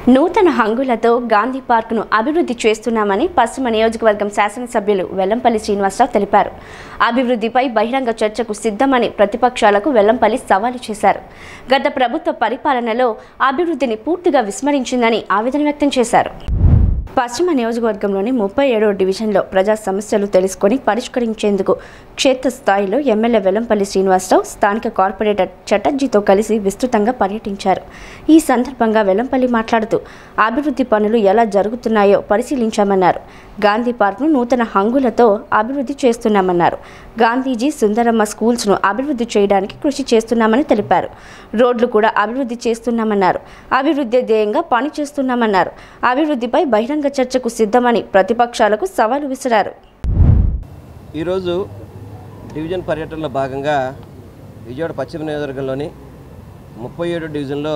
నూతన హంగులతో గాంధీ పార్కును అభివృద్ధి చేస్తున్నామని పశ్చిమ నియోజకవర్గం శాసనసభ్యులు వెల్లంపల్లి శ్రీనివాసరావు తెలిపారు అభివృద్ధిపై బహిరంగ చర్చకు సిద్ధమని ప్రతిపక్షాలకు వెల్లంపల్లి సవాలు చేశారు గత ప్రభుత్వ పరిపాలనలో అభివృద్ధిని పూర్తిగా విస్మరించిందని ఆవేదన వ్యక్తం చేశారు పశ్చిమ నియోజకవర్గంలోని ముప్పై ఏడో డివిజన్లో ప్రజా సమస్యలు తెలుసుకొని పరిష్కరించేందుకు క్షేత్రస్థాయిలో ఎమ్మెల్యే వెల్లంపల్లి శ్రీనివాసరావు స్థానిక కార్పొరేటర్ చటర్జీతో కలిసి విస్తృతంగా పర్యటించారు ఈ సందర్భంగా వెల్లంపల్లి మాట్లాడుతూ అభివృద్ధి పనులు ఎలా జరుగుతున్నాయో పరిశీలించామన్నారు గాంధీ పార్క్ను నూతన హంగులతో అభివృద్ధి చేస్తున్నామన్నారు గాంధీజీ సుందరమ్మ స్కూల్స్ను అభివృద్ధి చేయడానికి కృషి చేస్తున్నామని తెలిపారు రోడ్లు కూడా అభివృద్ధి చేస్తున్నామన్నారు అభివృద్ధి ధ్యేయంగా పని చేస్తున్నామన్నారు అభివృద్ధిపై బహిరంగ చర్చకు సిద్ధమని ప్రతిపక్షాలకు సవాలు విసిరారు ఈరోజు డివిజన్ పర్యటనలో భాగంగా విజయవాడ పశ్చిమ నియోజకవర్గంలోని ముప్పై ఏడు డివిజన్లో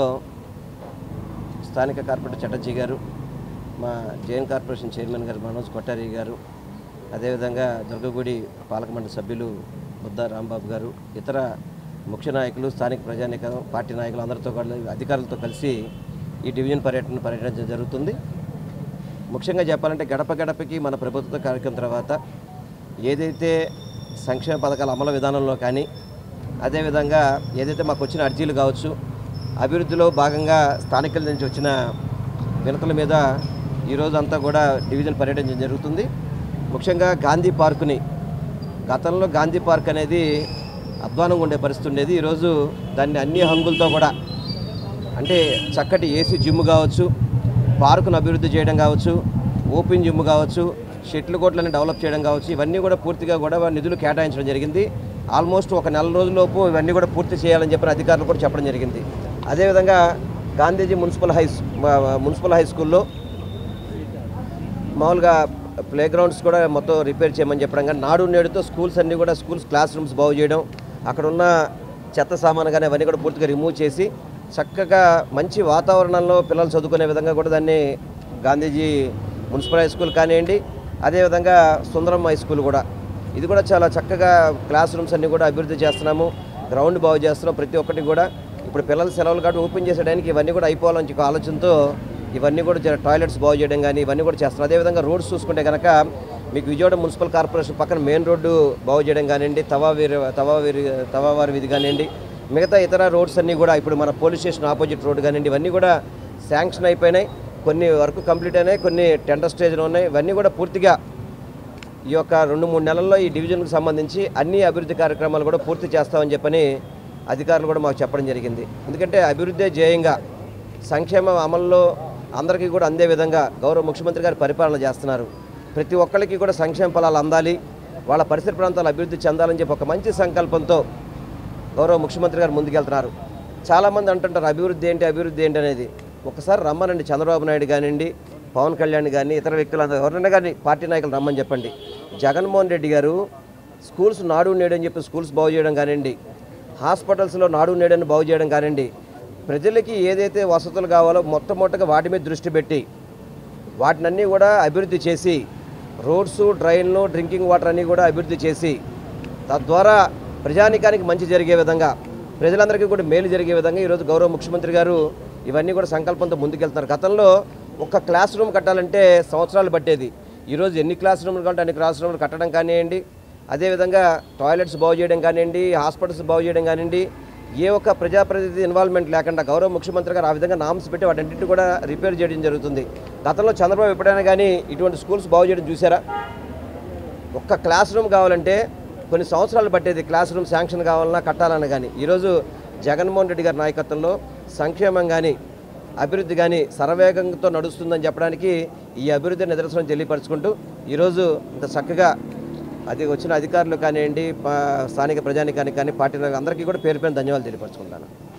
స్థానిక కార్పొరేటర్ చటర్జీ గారు మా జైన్ కార్పొరేషన్ చైర్మన్ గారు మనోజ్ కొట్టారి గారు అదేవిధంగా దుర్గగుడి పాలక మండలి సభ్యులు బుద్ధ రాంబాబు గారు ఇతర ముఖ్య నాయకులు స్థానిక ప్రజానీకం పార్టీ నాయకులు అందరితో కూడా అధికారులతో కలిసి ఈ డివిజన్ పర్యటన పర్యటించడం జరుగుతుంది ముఖ్యంగా చెప్పాలంటే గడప గడపకి మన ప్రభుత్వ కార్యక్రమం తర్వాత ఏదైతే సంక్షేమ పథకాల అమలు విధానంలో కానీ అదేవిధంగా ఏదైతే మాకు వచ్చిన అర్జీలు కావచ్చు అభివృద్ధిలో భాగంగా స్థానికుల నుంచి వచ్చిన వినతుల మీద ఈరోజు అంతా కూడా డివిజన్ పర్యటించడం జరుగుతుంది ముఖ్యంగా గాంధీ పార్కుని గతంలో గాంధీ పార్క్ అనేది అధ్వానంగా ఉండే పరిస్థితి ఉండేది ఈరోజు దాన్ని అన్ని హంగులతో కూడా అంటే చక్కటి ఏసీ జిమ్ కావచ్చు పార్కును అభివృద్ధి చేయడం కావచ్చు ఓపెన్ జిమ్ కావచ్చు షెటిల్ కోట్లని డెవలప్ చేయడం కావచ్చు ఇవన్నీ కూడా పూర్తిగా కూడా నిధులు కేటాయించడం జరిగింది ఆల్మోస్ట్ ఒక నెల రోజుల్లోపు ఇవన్నీ కూడా పూర్తి చేయాలని చెప్పిన అధికారులు కూడా చెప్పడం జరిగింది అదేవిధంగా Gandhiji municipal high municipal high స్కూల్లో మామూలుగా ప్లే గ్రౌండ్స్ కూడా మొత్తం రిపేర్ చేయమని చెప్పడం కానీ నాడు నేడుతో స్కూల్స్ అన్నీ కూడా స్కూల్స్ క్లాస్ రూమ్స్ బాగు చేయడం అక్కడ ఉన్న చెత్త సామాను కానీ అవన్నీ కూడా పూర్తిగా రిమూవ్ చేసి చక్కగా మంచి వాతావరణంలో పిల్లలు చదువుకునే విధంగా కూడా దాన్ని గాంధీజీ మున్సిపల్ హై స్కూల్ కానివ్వండి అదేవిధంగా సుందరం హై స్కూల్ కూడా ఇది కూడా చాలా చక్కగా క్లాస్ రూమ్స్ అన్నీ కూడా అభివృద్ధి చేస్తున్నాము గ్రౌండ్ బాగు చేస్తున్నాం ప్రతి ఒక్కటి కూడా ఇప్పుడు పిల్లల సెలవులు కాబట్టి ఓపెన్ చేసేయడానికి ఇవన్నీ కూడా అయిపోవాలని చెప్పి ఆలోచనతో ఇవన్నీ కూడా జర టాయిలెట్స్ బాగు చేయడం కానీ ఇవన్నీ కూడా చేస్తున్నాం అదేవిధంగా రోడ్స్ చూసుకుంటే కనుక మీకు విజయవాడ మున్సిపల్ కార్పొరేషన్ పక్కన మెయిన్ రోడ్డు బాగు చేయడం కానివ్వండి తవావీరి తవావీరి తవావారి వీధి కానివ్వండి మిగతా ఇతర రోడ్స్ అన్నీ కూడా ఇప్పుడు మన పోలీస్ స్టేషన్ ఆపోజిట్ రోడ్ కానివ్వండి ఇవన్నీ కూడా శాంక్షన్ అయిపోయినాయి కొన్ని వరకు కంప్లీట్ అయినాయి కొన్ని టెండర్ స్టేజ్లో ఉన్నాయి ఇవన్నీ కూడా పూర్తిగా ఈ యొక్క రెండు మూడు నెలల్లో ఈ డివిజన్కి సంబంధించి అన్ని అభివృద్ధి కార్యక్రమాలు కూడా పూర్తి చేస్తామని చెప్పని అధికారులు కూడా మాకు చెప్పడం జరిగింది ఎందుకంటే అభివృద్ధి ధ్యేయంగా సంక్షేమ అమల్లో అందరికీ కూడా అందే విధంగా గౌరవ ముఖ్యమంత్రి గారు పరిపాలన చేస్తున్నారు ప్రతి ఒక్కరికి కూడా సంక్షేమ ఫలాలు అందాలి వాళ్ళ పరిసర ప్రాంతాలు అభివృద్ధి చెందాలని చెప్పి ఒక మంచి సంకల్పంతో గౌరవ ముఖ్యమంత్రి గారు ముందుకెళ్తున్నారు చాలామంది అంటుంటారు అభివృద్ధి ఏంటి అభివృద్ధి ఏంటి అనేది ఒకసారి రమ్మనండి చంద్రబాబు నాయుడు కానివ్వండి పవన్ కళ్యాణ్ కానీ ఇతర వ్యక్తులు అందరూ ఎవరైనా కానీ పార్టీ నాయకులు రమ్మని చెప్పండి జగన్మోహన్ రెడ్డి గారు స్కూల్స్ నాడు నేడు అని చెప్పి స్కూల్స్ బాగు చేయడం కానివ్వండి హాస్పిటల్స్లో నాడు నేడు అని బాగు చేయడం కానివ్వండి ప్రజలకి ఏదైతే వసతులు కావాలో మొట్టమొదటిగా వాటి మీద దృష్టి పెట్టి వాటినన్నీ కూడా అభివృద్ధి చేసి రోడ్స్ డ్రైన్లు డ్రింకింగ్ వాటర్ అన్నీ కూడా అభివృద్ధి చేసి తద్వారా ప్రజానికానికి మంచి జరిగే విధంగా ప్రజలందరికీ కూడా మేలు జరిగే విధంగా ఈరోజు గౌరవ ముఖ్యమంత్రి గారు ఇవన్నీ కూడా సంకల్పంతో ముందుకెళ్తున్నారు గతంలో ఒక క్లాస్ రూమ్ కట్టాలంటే సంవత్సరాలు పట్టేది ఈరోజు ఎన్ని క్లాస్ రూమ్లు కంటే అన్ని క్లాస్ రూమ్లు కట్టడం కానివ్వండి అదేవిధంగా టాయిలెట్స్ బాగు చేయడం కానివ్వండి హాస్పిటల్స్ బాగు చేయడం కానివ్వండి ఏ ఒక్క ప్రజాప్రతినిధి ఇన్వాల్వ్మెంట్ లేకుండా గౌరవ ముఖ్యమంత్రి గారు ఆ విధంగా నామ్స్ పెట్టి వాటన్నింటిని కూడా రిపేర్ చేయడం జరుగుతుంది గతంలో చంద్రబాబు ఎప్పుడైనా కానీ ఇటువంటి స్కూల్స్ బాగు చేయడం చూసారా ఒక్క క్లాస్ రూమ్ కావాలంటే కొన్ని సంవత్సరాలు పట్టేది క్లాస్ రూమ్ శాంక్షన్ కావాలన్నా కట్టాలన్నా కానీ ఈరోజు జగన్మోహన్ రెడ్డి గారి నాయకత్వంలో సంక్షేమం కానీ అభివృద్ధి కానీ సర్వేగంతో నడుస్తుందని చెప్పడానికి ఈ అభివృద్ధి నిదర్శనం తెలియపరచుకుంటూ ఈరోజు ఇంత చక్కగా అది వచ్చిన అధికారులు కానివ్వండి పా- స్థానిక ప్రజానికానికి కానీ పార్టీ నాయకులు అందరికీ కూడా పేరు పేరు ధన్యవాదాలు తెలియపరచుకుంటాను